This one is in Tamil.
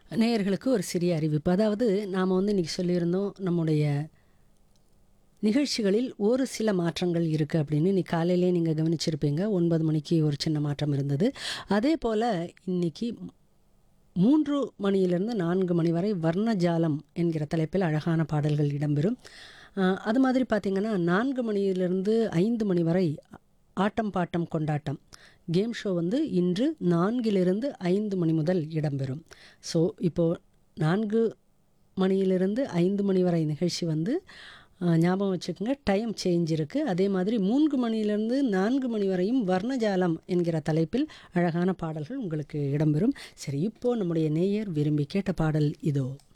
நேயர்களுக்கு ஒரு சிறிய அறிவிப்பு அதாவது நாம் வந்து இன்றைக்கி சொல்லியிருந்தோம் நம்முடைய நிகழ்ச்சிகளில் ஒரு சில மாற்றங்கள் இருக்குது அப்படின்னு இன்னைக்கு காலையிலே நீங்கள் கவனிச்சிருப்பீங்க ஒன்பது மணிக்கு ஒரு சின்ன மாற்றம் இருந்தது அதே போல் இன்னைக்கு மூன்று மணியிலிருந்து நான்கு மணி வரை வர்ணஜாலம் என்கிற தலைப்பில் அழகான பாடல்கள் இடம்பெறும் அஹ், அது மாதிரி பார்த்திங்கன்னா நான்கு மணியிலிருந்து ஐந்து மணி வரை ஆட்டம் பாட்டம் கொண்டாட்டம் கேம் ஷோ வந்து இன்று நான்கிலிருந்து ஐந்து மணி முதல் இடம்பெறும் ஸோ இப்போது நான்கு மணியிலிருந்து ஐந்து மணி வரை நிகழ்ச்சி வந்து அஹ், ஞாபகம் வச்சுக்கோங்க டைம் சேஞ்ச் இருக்குது அதே மாதிரி மூன்று மணியிலிருந்து நான்கு மணி வரையும் வர்ணஜாலம் என்கிற தலைப்பில் அழகான பாடல்கள் உங்களுக்கு இடம்பெறும் சரி இப்போ நம்முடைய நேயர் விரும்பி கேட்ட பாடல் இதோ